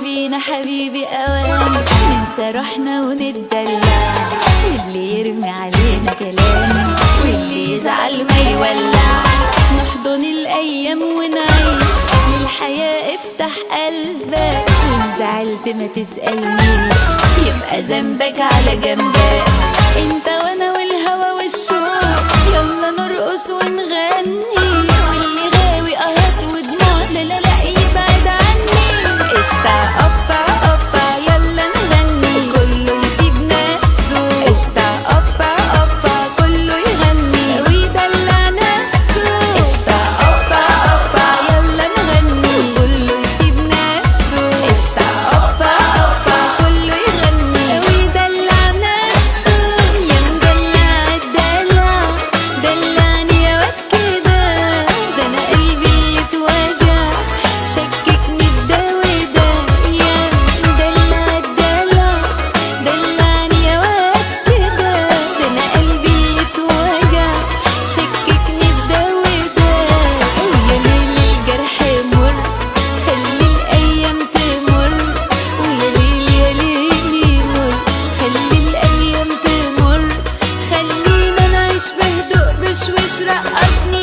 بينا حبيبي اوان ننسى روحنا ونتدلع اللي يرمي علينا كلام واللي يزعل ما يولع نحضن الايام ونعيش للحياة افتح قلبك وان زعلت ما تسألنيش يبقى ذنبك على جنبك انت وانا والهوى والشوق يلا نرقص ونغني واللي غاوي قهط ودموع لا لا لا يبعد عني قشطة قطع قطع يلا نغني كله يسيب نفسه قشطة قطع قطع كله يغني ويدلع نفسه قشطة قطع قطع يلا نغني كله يسيب نفسه قشطة قطع قطع كله يغني ويدلع نفسه يا مدلع الدلع دلعني يا واد كده ده انا قلبي يتوجع شككني في ده وده يا مدلع الدلع دلعني يا واد كده ده انا قلبي يتوجع شككني في ده وده ويا ليل الجرح مر خلي الايام تمر ويا ليل يا ليل مر خلي الايام تمر خلينا نعيش بهدوء بشويش رقصني